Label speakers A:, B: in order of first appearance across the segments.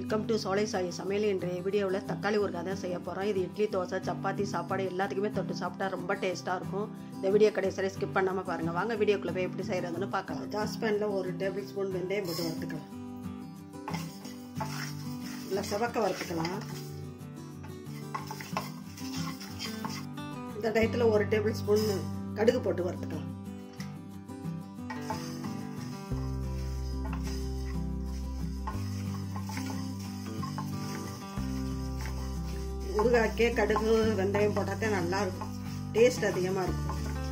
A: welcome to சோலை சாய் சமையல் இன்றைய வீடியோவில் தக்காளி ஊறுகாய் தான் செய்ய போகிறோம் இது இட்லி தோசை சப்பாத்தி சாப்பாடு எல்லாத்துக்குமே தொட்டு சாப்பிட்டா ரொம்ப டேஸ்ட்டாக இருக்கும் இந்த வீடியோ கடைசியில் ஸ்கிப் பண்ணாமல் பாருங்கள் வாங்க வீடியோக்குள்ளே போய் எப்படி செய்கிறதுன்னு பார்க்கலாம் ஜாஸ்பேனில் ஒரு டேபிள் ஸ்பூன் வெந்தயம் போட்டு வறுத்துக்கலாம் இல்லை செவக்க வறுத்துக்கலாம் இந்த டயத்தில் ஒரு டேபிள் ஸ்பூன் கடுகு போட்டு வறுத்துக்கலாம் ஊறுகாய்க்கே கடுகு வெந்தயம் போட்டால் தான் நல்லா இருக்கும் டேஸ்ட் அதிகமாக இருக்கும்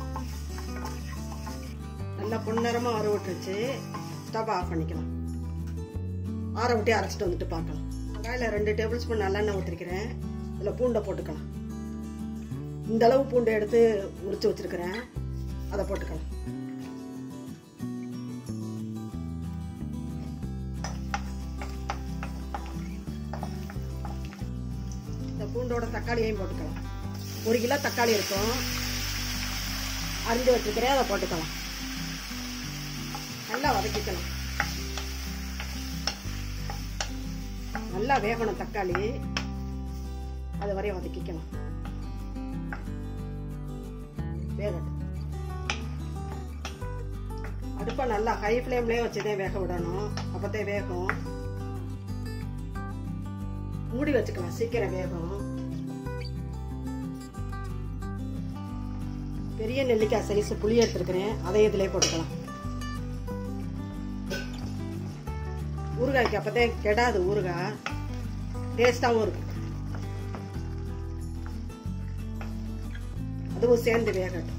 A: நல்லா பொன்னிறமாக வர விட்டுருச்சு ஸ்டவ் ஆஃப் பண்ணிக்கலாம் ஆற விட்டு அரைச்சிட்டு வந்துட்டு பார்க்கலாம் வெங்காயில் ரெண்டு டேபிள் ஸ்பூன் நல்லெண்ணெய் ஊற்றிருக்கிறேன் இதில் பூண்டை போட்டுக்கலாம் இந்த அளவு பூண்டை எடுத்து உரிச்சு வச்சிருக்கிறேன் அதை போட்டுக்கலாம் இந்த பூண்டோட தக்காளியையும் போட்டுக்கலாம் ஒரு கிலோ தக்காளி இருக்கும் அரிஞ்சு வச்சுக்கிறேன் அதை போட்டுக்கலாம் நல்லா வதக்கிக்கலாம் நல்லா வேகணும் தக்காளி அது வரையும் வதக்கிக்கலாம் வேகட்டும் அடுப்பை நல்லா ஹை ஃப்ளேம்லேயே வச்சுதான் வேக விடணும் அப்போதான் வேகும் மூடி வச்சுக்கலாம் சீக்கிரம் வேகும் பெரிய நெல்லிக்காய் சைஸ் புளி எடுத்துருக்கிறேன் அதை இதிலே போட்டுக்கலாம் ஊறுகாய்க்கு அப்போதான் கெடாது ஊறுகாய் டேஸ்டாகவும் இருக்கும் அதுவும் சேர்ந்து வேகட்டும்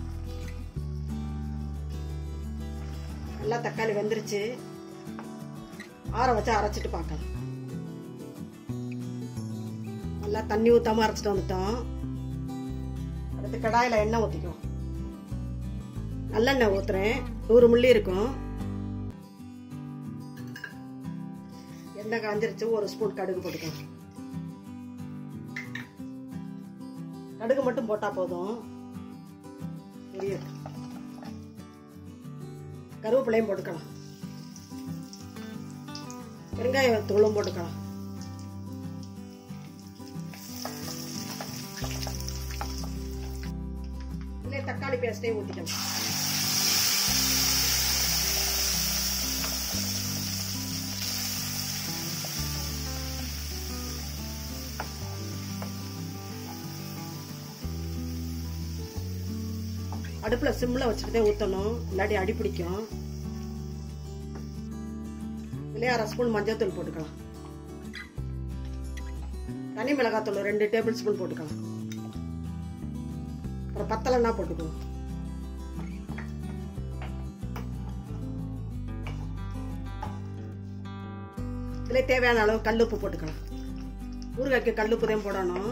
A: நல்லா தக்காளி வெந்துருச்சு ஆற வச்சு அரைச்சிட்டு பார்க்கலாம் நல்லா தண்ணி ஊற்றாம அரைச்சிட்டு வந்துட்டோம் அடுத்து கடாயில் எண்ணெய் ஊற்றிக்குவோம் நல்லெண்ணெய் ஊற்றுறேன் நூறு முள்ளி இருக்கும் எண்ணெய் காஞ்சிருச்சு ஒரு ஸ்பூன் கடுகு போட்டுக்கலாம் கடுகு மட்டும் போட்டால் போதும் பெரிய கருவேப்பிலையும் போட்டுக்கலாம் வெங்காய தூளும் போட்டுக்கலாம் இல்லை தக்காளி பேஸ்ட்டையும் ஊற்றிக்கலாம் அடுப்பில் சிம்மில் வச்சுட்டு தான் ஊற்றணும் இல்லாட்டி அடி பிடிக்கும் இல்லையா அரை ஸ்பூன் மஞ்சள் போட்டுக்கலாம் தனி மிளகாத்தூள் ரெண்டு டேபிள் ஸ்பூன் போட்டுக்கலாம் அப்புறம் பத்தலைன்னா போட்டுக்குவோம் இதில் தேவையான அளவு கல்லுப்பு போட்டுக்கலாம் ஊறுகாய்க்கு கல்லுப்பு தான் போடணும்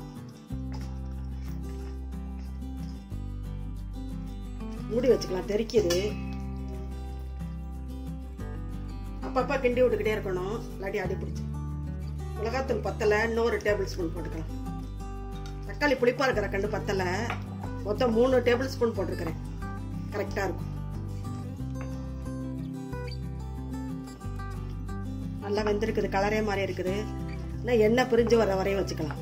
A: மூடி வச்சுக்கலாம் தெறிக்குது அப்பப்போ கிண்டி விட்டுக்கிட்டே இருக்கணும் இல்லாட்டி அடி பிடிச்சி மிளகாத்தூள் பத்தலை இன்னொரு டேபிள் ஸ்பூன் போட்டுக்கலாம் தக்காளி புளிப்பாக இருக்கிற கண்டு பத்தலை மொத்தம் மூணு டேபிள் ஸ்பூன் போட்டிருக்கிறேன் கரெக்டாக இருக்கும் நல்லா வெந்திருக்குது கலரே மாதிரி இருக்குது இன்னும் எண்ணெய் பிரிஞ்சு வர வரையும் வச்சுக்கலாம்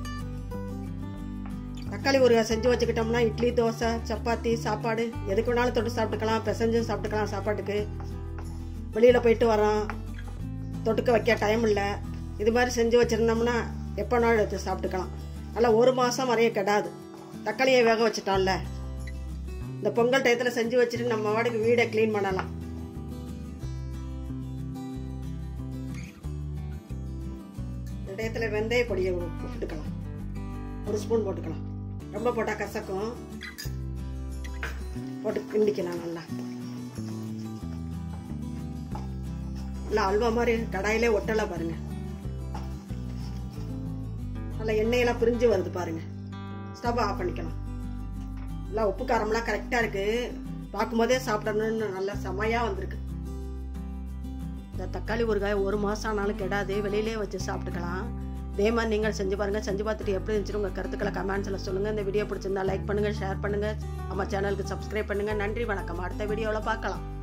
A: தக்காளி ஊறுகாய் செஞ்சு வச்சுக்கிட்டோம்னா இட்லி தோசை சப்பாத்தி சாப்பாடு எதுக்கு வேணாலும் தொட்டு சாப்பிட்டுக்கலாம் பிசைஞ்சும் சாப்பிட்டுக்கலாம் சாப்பாட்டுக்கு வெளியில் போயிட்டு வரோம் தொட்டுக்க வைக்க டைம் இல்லை இது மாதிரி செஞ்சு வச்சுருந்தோம்னா எப்போ நாள் எடுத்து சாப்பிட்டுக்கலாம் நல்லா ஒரு மாதம் வரையும் கெடாது தக்காளியை வேக வச்சுட்டோம்ல இந்த பொங்கல் டயத்தில் செஞ்சு வச்சுட்டு நம்ம வாடகை வீடை க்ளீன் பண்ணலாம் இந்த டயத்தில் வெந்தய பொடியை போட்டுக்கலாம் ஒரு ஸ்பூன் போட்டுக்கலாம் ரொம்ப போட்டால் கசக்கும் போட்டு கிண்டிக்கலாம் நல்லா நல்லா அல்வா மாதிரி கடாயிலே ஒட்டலை பாருங்க நல்லா எண்ணெயெல்லாம் பிரிஞ்சு வருது பாருங்க ஸ்டவ் ஆஃப் பண்ணிக்கலாம் நல்லா உப்பு காரம்லாம் கரெக்டாக இருக்கு பார்க்கும்போதே சாப்பிடணும்னு நல்லா செமையாக வந்திருக்கு இந்த தக்காளி ஊறுகாய் ஒரு மாதம் ஆனாலும் கெடாது வெளியிலே வச்சு சாப்பிட்டுக்கலாம் இதே மாதிரி நீங்கள் செஞ்சு பாருங்கள் செஞ்சு பார்த்துட்டு எப்படி இருந்துச்சு உங்கள் கருத்துக்களை கமெண்ட்ஸில் சொல்லுங்கள் இந்த வீடியோ பிடிச்சிருந்தா லைக் பண்ணுங்கள் ஷேர் பண்ணுங்கள் நம்ம சேனலுக்கு சப்ஸ்கிரைப் பண்ணுங்கள் நன்றி வணக்கம் அடுத்த வீடியோவில் பார்க்கலாம்